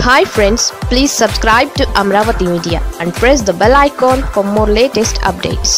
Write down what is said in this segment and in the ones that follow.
hi friends please subscribe to Amaravati media and press the bell icon for more latest updates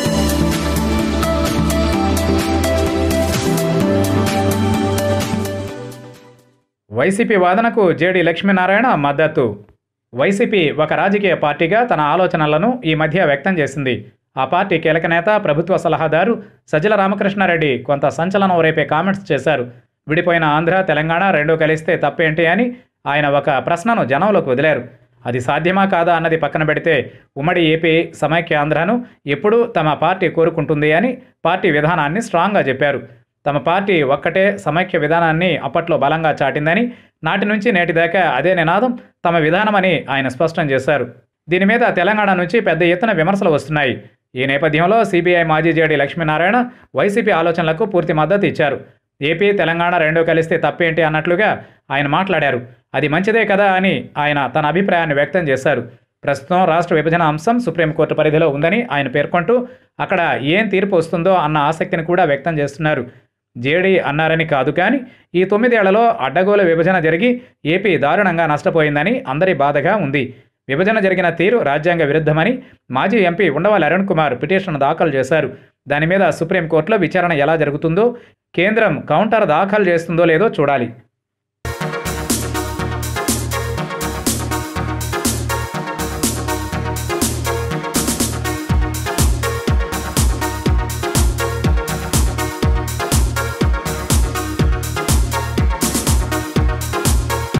YCP వాదనకు JD Lakshminarayana మద్దతు YCP ఒక రాజకీయ పార్టీగా తన ఆలోచనలను ఈ మధ్య వ్యక్తం చేసింది ఆ పార్టీ కీలక నేత ప్రభుత్వ సలహాదారు సజ్జల రామకృష్ణారెడ్డి కొంత సంచలనం రేపే కామెంట్స్ చేశారు విడిపోయిన ఆంధ్ర తెలంగాణ రెండూ కలిస్తే తప్పేంటి అని ఆయన ఒక ప్రశ్నను జనంలోకి వదిలారు అది సాధ్యమా కాదా అన్నది పక్కన పెడితే ఉమ్మడి ఏపీ సమైక్య ఆంధ్రను ఎప్పుడూ తమ పార్టీ కోరుకుంటుంది అని పార్టీ విధానాన్ని స్ట్రాంగ్గా చెప్పారు తమ పార్టీ ఒక్కటే సమైక్య విధానాన్ని అప్పట్లో బలంగా చాటిందని నాటి నుంచి నేటి దాకా అదే నినాదం తమ విధానమని ఆయన స్పష్టం చేశారు దీని మీద తెలంగాణ నుంచి పెద్ద ఎత్తున విమర్శలు వస్తున్నాయి ఈ నేపథ్యంలో సిబిఐ మాజీ జేడీ లక్ష్మీనారాయణ వైసీపీ ఆలోచనలకు పూర్తి మద్దతు ఇచ్చారు ఏపీ తెలంగాణ రెండూ కలిస్తే తప్పేంటి అన్నట్లుగా ఆయన మాట్లాడారు అది మంచిదే కదా అని ఆయన తన అభిప్రాయాన్ని వ్యక్తం చేశారు ప్రస్తుతం రాష్ట్ర విభజన అంశం సుప్రీంకోర్టు పరిధిలో ఉందని ఆయన పేర్కొంటూ అక్కడ ఏం తీర్పు వస్తుందో అన్న ఆసక్తిని కూడా వ్యక్తం చేస్తున్నారు జేడీ అన్నారని కాదు కానీ ఈ తొమ్మిదేళ్లలో అడ్డగోలు విభజన జరిగి ఏపీ దారుణంగా నష్టపోయిందని అందరి బాధగా ఉంది విభజన జరిగిన తీరు రాజ్యాంగ విరుద్ధమని మాజీ ఎంపీ ఉండవల్లి అరుణ్ కుమార్ పిటిషన్ దాఖలు చేశారు దాని మీద సుప్రీంకోర్టులో విచారణ ఎలా జరుగుతుందో కేంద్రం కౌంటర్ దాఖలు చేస్తుందో లేదో చూడాలి